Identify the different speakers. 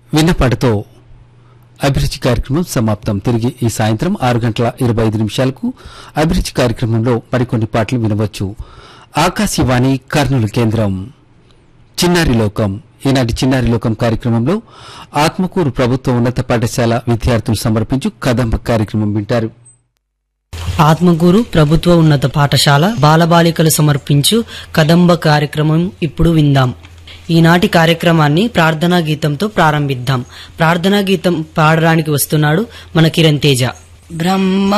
Speaker 1: విన్నపాటుతో అభిరుచి కార్యక్రమం సమాప్తం తిరిగి ఈ సాయంత్రం ఆరు గంటల ఇరవై ఐదు నిమిషాలకు అభిరుచి కార్యక్రమంలో మరికొన్ని పాటలు వినవచ్చు ఆకాశవాణి కర్నూలు కేంద్రం చిన్నారి లోకం ఈనాటి చిన్నారి లోకం కార్యక్రమంలో ఆత్మకూరు ప్రభుత్వ ఉన్నత పాఠశాల విద్యార్థులు సమర్పించు కదంబ కార్యక్రమం వింటారు
Speaker 2: ఆత్మగూరు ప్రభుత్వ ఉన్నత పాఠశాల బాలబాలికలు సమర్పించు కదంబ కార్యక్రమం ఇప్పుడు విందాం ఈనాటి కార్యక్రమాన్ని ప్రార్థనా గీతంతో ప్రారంభిద్దాం ప్రార్థనా గీతం పాడడానికి వస్తున్నాడు మన కిరణ్ తేజ
Speaker 3: బ్రహ్మ